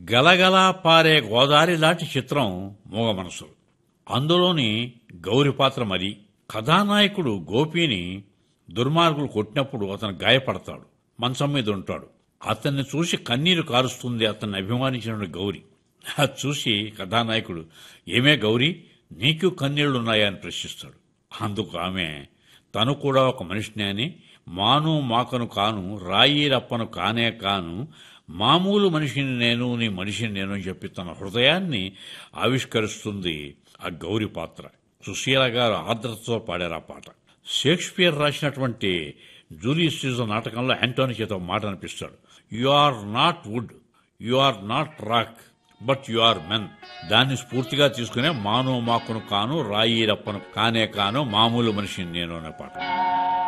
గలగలా పారే గోదావరి లాంటి చిత్రం మూగ మనసులు అందులోని గౌరి పాత్ర మరి కథానాయకుడు గోపిని దుర్మార్గులు కొట్టినప్పుడు అతను గాయపడతాడు మంచం మీద ఉంటాడు అతన్ని చూసి కన్నీరు కారుస్తుంది అతన్ని అభిమానించిన గౌరి అది చూసి కథానాయకుడు ఏమే గౌరీ నీకు కన్నీళ్లున్నాయా అని ప్రశ్నిస్తాడు అందుకు ఆమె తను కూడా ఒక మనిషిని అని మాను మాకను కాను రాయి రప్పను కానే కాను మామూలు మనిషిని నేను నీ మనిషిని నేను అని చెప్పి తన హృదయాన్ని ఆవిష్కరిస్తుంది ఆ గౌరి పాత్ర సుశీల గారు ఆర్ద్రతతో పాడారు ఆ పాట షేక్స్పియర్ రాసినటువంటి జూలియస్ సీజర్ నాటకంలో యాంటోనీ చేత ఒక మాట అనిపిస్తాడు you are not wood you are not rock but you are men దాన్ని స్ఫూర్తిగా తీసుకునే మానవ మాకును కాను రాయి రప్పను కానే కాను మామూలు మనిషిని నేను అనే పాట